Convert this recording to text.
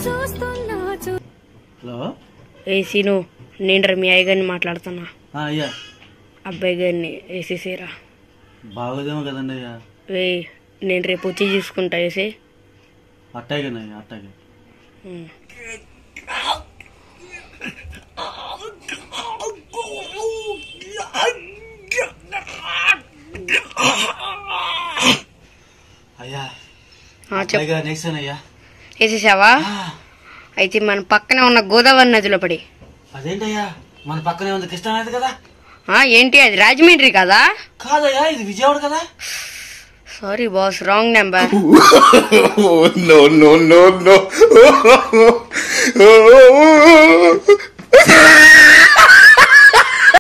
చూస్తున్నా చూ హలో ఏ సీను నేను రా మీ అయ్య గారిని మాట్లాడుతున్నా ఆ, అయ్యా అబ్బాయి గారిని వేసేసేరా బాగోదేమో కదండి అయ్యా వే నేను రేపు వచ్చి చూసుకుంటా వేసే అట్టాగేనయ్యా అట్టాగే అయ్యా చెప్పు అయ్యా నెక్స్ట్ అయ్యా వేసేసావా అయితే మన పక్కనే ఉన్న గోదావరి నదిలో పడి అదేంటయ్యా మన పక్కనే ఉంది కృష్ణా నది కదా ఆ, ఏంటి అది రాజమండ్రి కదా కాదయ్యా ఇది విజయవాడ కదా sorry boss wrong number Oh, no, no, no, no.